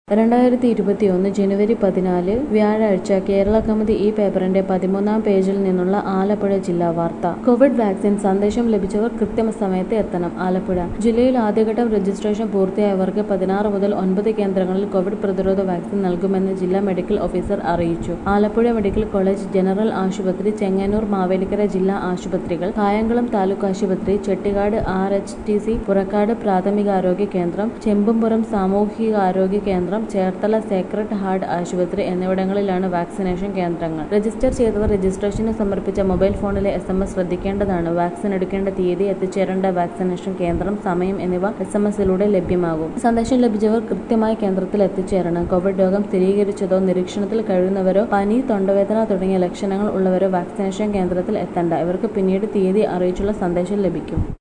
രണ്ടായിരത്തി ഇരുപത്തിയൊന്ന് ജനുവരി പതിനാല് വ്യാഴാഴ്ച കേരള കൗമുദി ഈ പേപ്പറിന്റെ പതിമൂന്നാം പേജിൽ നിന്നുള്ള ആലപ്പുഴ ജില്ലാ വാർത്ത കോവിഡ് വാക്സിൻ സന്ദേശം ലഭിച്ചവർ കൃത്യസമയത്ത് എത്തണം ആലപ്പുഴ ജില്ലയിൽ ആദ്യഘട്ടം രജിസ്ട്രേഷൻ പൂർത്തിയായവർക്ക് പതിനാറ് മുതൽ ഒൻപത് കേന്ദ്രങ്ങളിൽ കോവിഡ് പ്രതിരോധ വാക്സിൻ നൽകുമെന്ന് ജില്ലാ മെഡിക്കൽ ഓഫീസർ അറിയിച്ചു ആലപ്പുഴ മെഡിക്കൽ കോളേജ് ജനറൽ ആശുപത്രി ചെങ്ങന്നൂർ മാവേലിക്കര ജില്ലാ ആശുപത്രികൾ കായംകുളം താലൂക്ക് ആശുപത്രി Chettikad R H T C Purakkad പ്രാഥമികാരോഗ്യ കേന്ദ്രം ചെമ്പുംപുറം സാമൂഹികാരോഗ്യ കേന്ദ്രം ചേർത്തല സേക്രഡ് ഹാർട്ട് ആശുപത്രി എന്നിവിടങ്ങളിലാണ് വാക്സിനേഷൻ കേന്ദ്രങ്ങൾ രജിസ്റ്റർ ചെയ്തവർ രജിസ്ട്രേഷന് സമർപ്പിച്ച മൊബൈൽ ഫോണിലെ എസ് എം എസ് ശ്രദ്ധിക്കേണ്ടതാണ് വാക്സിൻ എടുക്കേണ്ട തീയതി എത്തിച്ചേരേണ്ട വാക്സിനേഷൻ കേന്ദ്രം സമയം എന്നിവ എസ് എം എസിലൂടെ ലഭ്യമാകും സന്ദേശം ലഭിച്ചവർ കൃത്യമായി കേന്ദ്രത്തിൽ എത്തിച്ചേരണം കോവിഡ് രോഗം സ്ഥിരീകരിച്ചതോ നിരീക്ഷണത്തിൽ കഴിയുന്നവരോ പനി തൊണ്ടവേദന തുടങ്ങിയ ലക്ഷണങ്ങൾ ഉള്ളവരോ വാക്സിനേഷൻ കേന്ദ്രത്തിൽ എത്തണ്ട ഇവർക്ക് പിന്നീട് തീയതി അറിയിച്ചുള്ള സന്ദേശം ലഭിക്കും